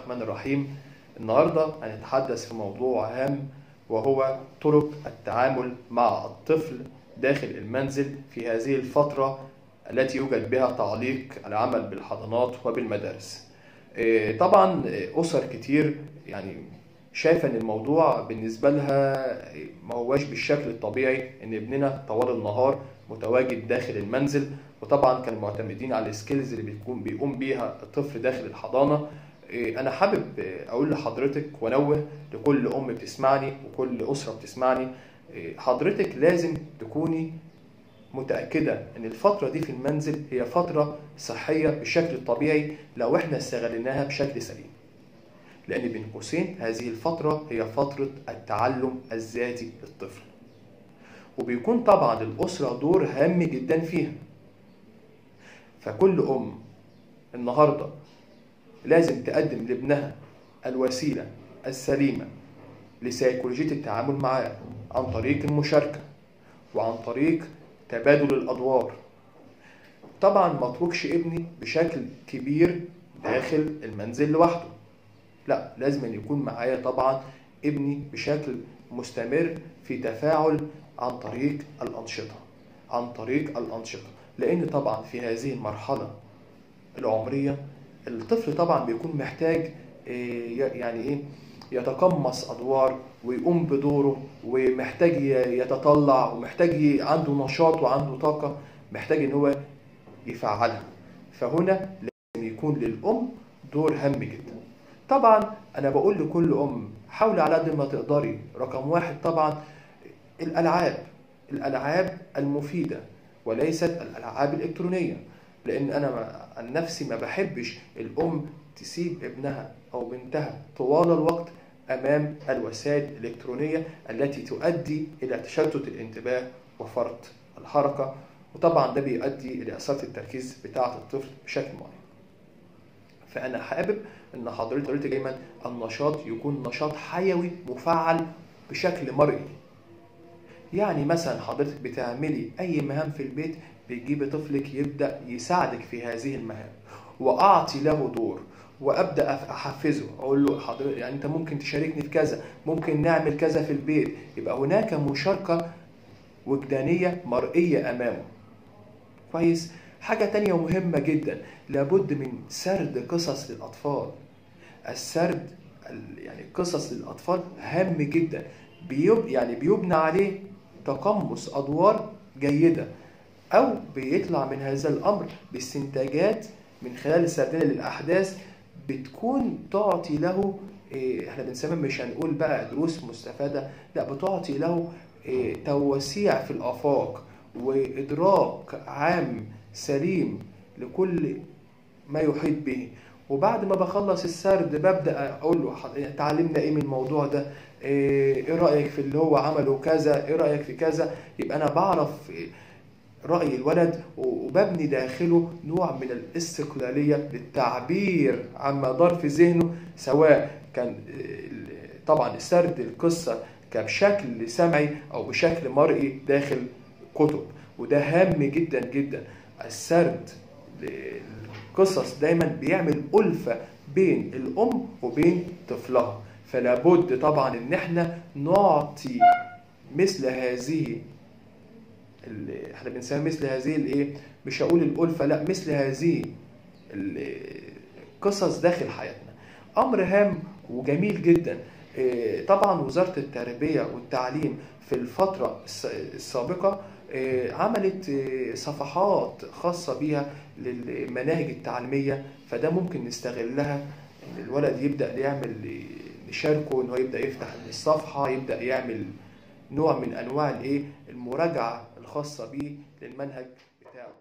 الرحمن الرحيم النهاردة هنتحدث في موضوع هام وهو طرق التعامل مع الطفل داخل المنزل في هذه الفترة التي يوجد بها تعليق العمل بالحضانات وبالمدارس إيه، طبعا أسر كتير يعني شايفة ان الموضوع بالنسبة لها ما هواش بالشكل الطبيعي ان ابننا طوال النهار متواجد داخل المنزل وطبعا كانوا معتمدين على السكيلز اللي بيكون بيقوم بيها الطفل داخل الحضانة إيه، انا حابب اقول لحضرتك وانوه لكل ام بتسمعني وكل اسرة بتسمعني إيه، حضرتك لازم تكوني متأكدة إن الفترة دي في المنزل هي فترة صحية بالشكل الطبيعي لو إحنا استغليناها بشكل سليم. لأن بين قوسين هذه الفترة هي فترة التعلم الذاتي للطفل. وبيكون طبعا للأسرة دور هام جدا فيها. فكل أم النهاردة لازم تقدم لابنها الوسيلة السليمة لسيكولوجية التعامل معاه عن طريق المشاركة وعن طريق تبادل الادوار طبعا ما اتركش ابني بشكل كبير داخل المنزل لوحده لا لازم أن يكون معايا طبعا ابني بشكل مستمر في تفاعل عن طريق الانشطه عن طريق الانشطه لان طبعا في هذه المرحله العمريه الطفل طبعا بيكون محتاج إيه، يعني ايه يتقمص ادوار ويقوم بدوره ومحتاج يتطلع ومحتاج عنده نشاط وعنده طاقه محتاج ان هو يفعلها فهنا لازم يكون للام دور هام جدا طبعا انا بقول لكل ام حاولي على قد ما تقدري رقم واحد طبعا الالعاب الالعاب المفيده وليست الالعاب الالكترونيه لان انا عن نفسي ما بحبش الام تسيب ابنها او بنتها طوال الوقت امام الوسائل الالكترونيه التي تؤدي الى تشتت الانتباه وفرط الحركه وطبعا ده بيؤدي الى اثاره التركيز بتاعه الطفل بشكل معين فانا حابب ان حضرتك دايما النشاط يكون نشاط حيوي مفعل بشكل مرئي يعني مثلا حضرتك بتعملي اي مهام في البيت بتجيبي طفلك يبدا يساعدك في هذه المهام واعطي له دور وابدا احفزه اقول له حضرتك يعني انت ممكن تشاركني في كذا ممكن نعمل كذا في البيت يبقى هناك مشاركه وجدانيه مرئيه امامه كويس حاجه تانية مهمه جدا لابد من سرد قصص للاطفال السرد يعني قصص للاطفال هام جدا بيب يعني بيبنى عليه تقمص ادوار جيده او بيطلع من هذا الامر باستنتاجات من خلال السرديه للاحداث بتكون تعطي له إيه، احنا بنسميها مش هنقول بقى دروس مستفاده لا بتعطي له إيه، توسيع في الافاق وادراك عام سليم لكل ما يحيط به وبعد ما بخلص السرد ببدا اقول له اتعلمنا ايه من الموضوع ده ايه رايك في اللي هو عمله كذا ايه رايك في كذا يبقى انا بعرف رأي الولد وببني داخله نوع من الاستقلالية للتعبير عما دار في ذهنه سواء كان طبعا سرد القصة كبشكل سمعي أو بشكل مرئي داخل كتب وده هام جدا جدا السرد القصص دايما بيعمل ألفة بين الأم وبين طفلها فلا بد طبعا ان احنا نعطي مثل هذه اللي احنا بنسميها مثل هذه الايه مش هقول الالفه لا مثل هذه القصص داخل حياتنا امر هام وجميل جدا طبعا وزاره التربيه والتعليم في الفتره السابقه عملت صفحات خاصه بيها للمناهج التعليميه فده ممكن نستغلها ان الولد يبدا يعمل نشاركه ان هو يبدا يفتح الصفحه يبدا يعمل نوع من انواع الايه المراجعه الخاصه بيه للمنهج بتاعه